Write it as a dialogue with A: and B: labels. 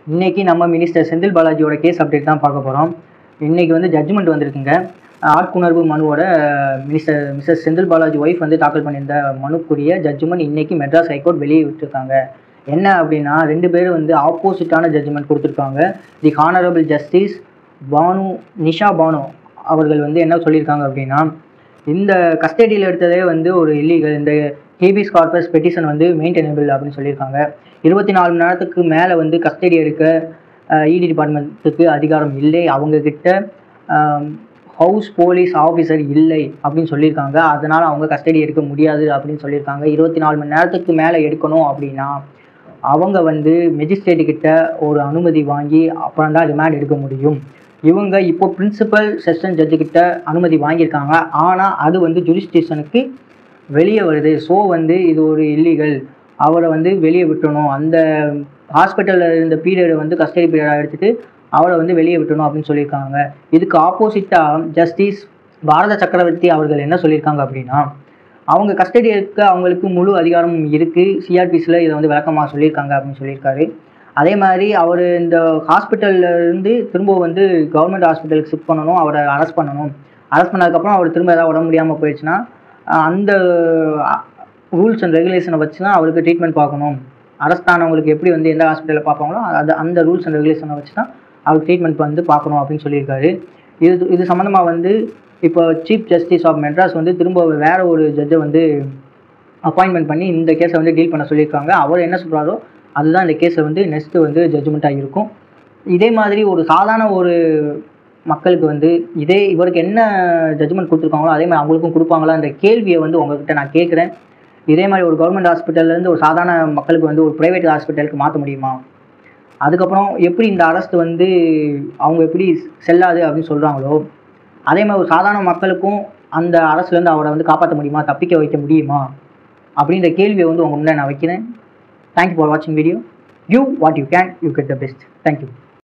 A: இன்னைக்கு நம்ம மினிஸ்டர் செந்தில் பாலாஜியோட கேஸ் அப்டேட் தான் பார்க்க போகிறோம் இன்னைக்கு வந்து ஜட்ஜ்மெண்ட் வந்திருக்குங்க ஆட்குணர்வு மனுவோட minister mister Senthil Balaji wife வந்து தாக்கல் பண்ணியிருந்த மனுக்குரிய ஜட்ஜ்மெண்ட் இன்னைக்கு மெட்ராஸ் ஹைகோர்ட் வெளியே விட்டுருக்காங்க என்ன அப்படின்னா ரெண்டு பேரும் வந்து ஆப்போசிட்டான ஜட்ஜ்மெண்ட் கொடுத்துருக்காங்க the honourable justice Banu Nisha Banu அவர்கள் வந்து என்ன சொல்லியிருக்காங்க அப்படின்னா இந்த கஸ்டடியில் எடுத்ததே வந்து ஒரு இல்லீகல் இந்த ஹேபிஸ் கார்பஸ் பெட்டிஷன் வந்து மெயின்டெனபிள் அப்படின்னு சொல்லியிருக்காங்க இருபத்தி நாலு மணி நேரத்துக்கு மேலே வந்து கஸ்டடி எடுக்க இடி டிபார்ட்மெண்ட்டுக்கு அதிகாரம் இல்லை அவங்கக்கிட்ட ஹவுஸ் போலீஸ் ஆஃபீஸர் இல்லை அப்படின்னு சொல்லியிருக்காங்க அதனால் அவங்க கஸ்டடி எடுக்க முடியாது அப்படின்னு சொல்லியிருக்காங்க இருபத்தி நாலு மணி நேரத்துக்கு மேலே எடுக்கணும் அப்படின்னா அவங்க வந்து மெஜிஸ்ட்ரேட்டு கிட்ட ஒரு அனுமதி வாங்கி அப்புறம் தான் ரிமாண்ட் எடுக்க முடியும் இவங்க இப்போ பிரின்சிபல் செஷன் ஜட்ஜு கிட்ட அனுமதி வாங்கியிருக்காங்க ஆனால் அது வந்து ஜுடிஸ்டிஷனுக்கு வெளியே வருது ஸோ வந்து இது ஒரு இல்லீகல் அவரை வந்து வெளியே விட்டணும் அந்த ஹாஸ்பிட்டலில் இருந்த பீரியடை வந்து கஸ்டடி பீரியடாக எடுத்துகிட்டு அவரை வந்து வெளியே விட்டணும் அப்படின்னு சொல்லியிருக்காங்க இதுக்கு ஆப்போசிட்டாக ஜஸ்டிஸ் பாரத சக்கரவர்த்தி அவர்கள் என்ன சொல்லியிருக்காங்க அப்படின்னா அவங்க கஸ்டடி எடுக்க அவங்களுக்கு முழு அதிகாரம் இருக்குது சிஆர்பிஸில் இதை வந்து விளக்கமாக சொல்லியிருக்காங்க அப்படின்னு சொல்லியிருக்காரு அதே மாதிரி அவர் இந்த ஹாஸ்பிட்டல்ல இருந்து திரும்ப வந்து கவர்மெண்ட் ஹாஸ்பிட்டலுக்கு ஷிஃப்ட் பண்ணணும் அவரை அரெஸ்ட் பண்ணணும் அரெஸ்ட் பண்ணதுக்கப்புறம் அவர் திரும்ப ஏதாவது உடம்பு முடியாமல் போயிடுச்சுன்னா அந்த ரூல்ஸ் அண்ட் ரெகுலேஷனை வச்சு தான் அவருக்கு ட்ரீட்மெண்ட் பார்க்கணும் அரெஸ்ட் ஆனவங்களுக்கு எப்படி வந்து எந்த ஹாஸ்பிட்டலில் பார்ப்பாங்களோ அது அந்த ரூல்ஸ் அண்ட் ரெகுலேஷனை வச்சு தான் அவருக்கு ட்ரீட்மெண்ட் வந்து பார்க்கணும் அப்படின்னு சொல்லியிருக்காரு இது இது சம்மந்தமாக வந்து இப்போ சீஃப் ஜஸ்டிஸ் ஆஃப் மெட்ராஸ் வந்து திரும்ப வேற ஒரு ஜட்ஜை வந்து அப்பாயின்மெண்ட் பண்ணி இந்த கேஸை வந்து டீல் பண்ண சொல்லியிருக்காங்க அவர் என்ன சொல்கிறாரோ அதுதான் இந்த கேஸை வந்து நெக்ஸ்ட்டு வந்து ஜட்ஜ்மெண்ட்டாக இருக்கும் இதே மாதிரி ஒரு சாதாரண ஒரு மக்களுக்கு வந்து இதே இவருக்கு என்ன ஜட்ஜ்மெண்ட் கொடுத்துருக்காங்களோ அதே மாதிரி அவங்களுக்கும் கொடுப்பாங்களா அந்த கேள்வியை வந்து உங்ககிட்ட நான் கேட்குறேன் இதே மாதிரி ஒரு கவர்மெண்ட் ஹாஸ்பிட்டல்லேருந்து ஒரு சாதாரண மக்களுக்கு வந்து ஒரு ப்ரைவேட் ஹாஸ்பிட்டலுக்கு மாற்ற முடியுமா அதுக்கப்புறம் எப்படி இந்த அரெஸ்ட் வந்து அவங்க எப்படி செல்லாது அப்படின்னு சொல்கிறாங்களோ அதே மாதிரி ஒரு சாதாரண மக்களுக்கும் அந்த அரசுலேருந்து அவரை வந்து காப்பாற்ற முடியுமா தப்பிக்க வைக்க முடியுமா அப்படின்ற கேள்வியை வந்து உங்கள் முன்னாடி நான் வைக்கிறேன் தேங்க்யூ ஃபார் வாட்சிங் video you what you can you get the best thank you